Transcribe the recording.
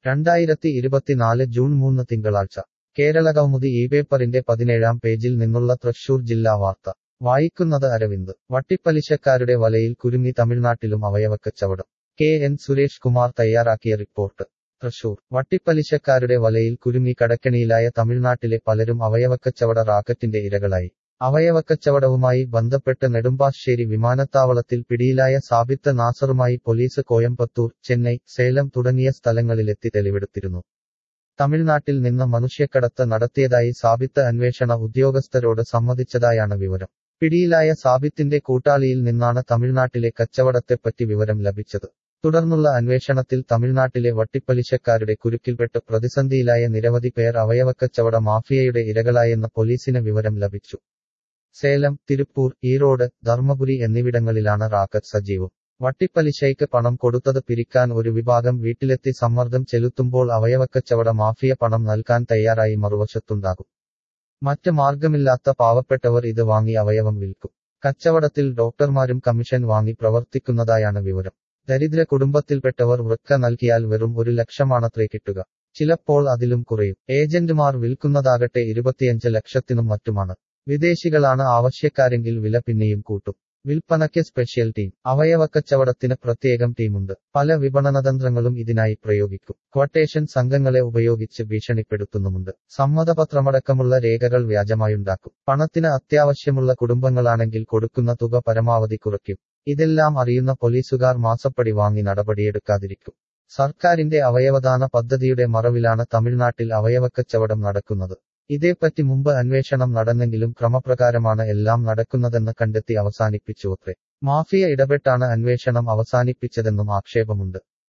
രണ്ടായിരത്തി ഇരുപത്തിനാല് ജൂൺ മൂന്ന് തിങ്കളാഴ്ച കേരള കൗമുദി ഈ പേപ്പറിന്റെ പതിനേഴാം പേജിൽ നിന്നുള്ള തൃശൂർ ജില്ലാ വാർത്ത വായിക്കുന്നത് അരവിന്ദ് വട്ടിപ്പലിശക്കാരുടെ വലയിൽ കുരുങ്ങി തമിഴ്നാട്ടിലും അവയവക്കച്ചവടം കെ എൻ സുരേഷ് കുമാർ തയ്യാറാക്കിയ റിപ്പോർട്ട് തൃശൂർ വട്ടിപ്പലിശക്കാരുടെ വലയിൽ കുരുങ്ങി കടക്കണിയിലായ തമിഴ്നാട്ടിലെ പലരും അവയവക്കച്ചവട റാക്കറ്റിന്റെ ഇരകളായി അവയവക്കച്ചവടവുമായി ബന്ധപ്പെട്ട് നെടുമ്പാശ്ശേരി വിമാനത്താവളത്തിൽ പിടിയിലായ സാബിത്ത് നാസറുമായി പോലീസ് കോയമ്പത്തൂർ ചെന്നൈ സേലം തുടങ്ങിയ സ്ഥലങ്ങളിലെത്തി തെളിവെടുത്തിരുന്നു തമിഴ്നാട്ടിൽ നിന്ന് മനുഷ്യക്കടത്ത് നടത്തിയതായി സാബിത്ത് അന്വേഷണ ഉദ്യോഗസ്ഥരോട് സമ്മതിച്ചതായാണ് വിവരം പിടിയിലായ സാബിത്തിന്റെ കൂട്ടാളിയിൽ നിന്നാണ് തമിഴ്നാട്ടിലെ കച്ചവടത്തെപ്പറ്റി വിവരം ലഭിച്ചത് തുടർന്നുള്ള അന്വേഷണത്തിൽ തമിഴ്നാട്ടിലെ വട്ടിപ്പലിശക്കാരുടെ കുരുക്കിൽപ്പെട്ട് പ്രതിസന്ധിയിലായ നിരവധി പേർ അവയവക്കച്ചവട മാഫിയയുടെ ഇരകളായെന്ന് പോലീസിന് വിവരം ലഭിച്ചു സേലം തിരുപ്പൂർ ഈറോഡ് ധർമ്മപുരി എന്നിവിടങ്ങളിലാണ് റാക്കറ്റ് സജീവം വട്ടിപ്പലിശയ്ക്ക് പണം കൊടുത്തത് പിരിക്കാൻ ഒരു വിഭാഗം വീട്ടിലെത്തി സമ്മർദ്ദം ചെലുത്തുമ്പോൾ അവയവക്കച്ചവട മാഫിയ പണം നൽകാൻ തയ്യാറായി മറുവശത്തുണ്ടാകും മറ്റ് മാർഗമില്ലാത്ത പാവപ്പെട്ടവർ ഇത് വാങ്ങി അവയവം വിൽക്കും കച്ചവടത്തിൽ ഡോക്ടർമാരും കമ്മീഷൻ വാങ്ങി പ്രവർത്തിക്കുന്നതായാണ് വിവരം ദരിദ്ര കുടുംബത്തിൽപ്പെട്ടവർ വൃക്ക നൽകിയാൽ വെറും ഒരു ലക്ഷമാണത്രേ കിട്ടുക ചിലപ്പോൾ അതിലും കുറയും ഏജന്റുമാർ വിൽക്കുന്നതാകട്ടെ ഇരുപത്തിയഞ്ച് ലക്ഷത്തിനും മറ്റുമാണ് വിദേശികളാണ് ആവശ്യക്കാരെങ്കിൽ വില പിന്നെയും കൂട്ടും വിൽപ്പനയ്ക്ക് സ്പെഷ്യൽ ടീം അവയവക്കച്ചവടത്തിന് പ്രത്യേകം ടീമുണ്ട് പല വിപണനതന്ത്രങ്ങളും ഇതിനായി പ്രയോഗിക്കും ക്വട്ടേഷൻ സംഘങ്ങളെ ഉപയോഗിച്ച് ഭീഷണിപ്പെടുത്തുന്നുമുണ്ട് സമ്മതപത്രമടക്കമുള്ള രേഖകൾ വ്യാജമായുണ്ടാക്കും പണത്തിന് അത്യാവശ്യമുള്ള കുടുംബങ്ങളാണെങ്കിൽ കൊടുക്കുന്ന തുക പരമാവധി കുറയ്ക്കും ഇതെല്ലാം അറിയുന്ന പോലീസുകാർ മാസപ്പടി വാങ്ങി നടപടിയെടുക്കാതിരിക്കും സർക്കാരിന്റെ അവയവദാന പദ്ധതിയുടെ മറവിലാണ് തമിഴ്നാട്ടിൽ അവയവക്കച്ചവടം നടക്കുന്നത് ഇതേപ്പറ്റി മുമ്പ് അന്വേഷണം നടന്നെങ്കിലും ക്രമപ്രകാരമാണ് എല്ലാം നടക്കുന്നതെന്ന് കണ്ടെത്തി അവസാനിപ്പിച്ചുവത്രേ മാഫിയ ഇടപെട്ടാണ് അന്വേഷണം അവസാനിപ്പിച്ചതെന്നും ആക്ഷേപമുണ്ട്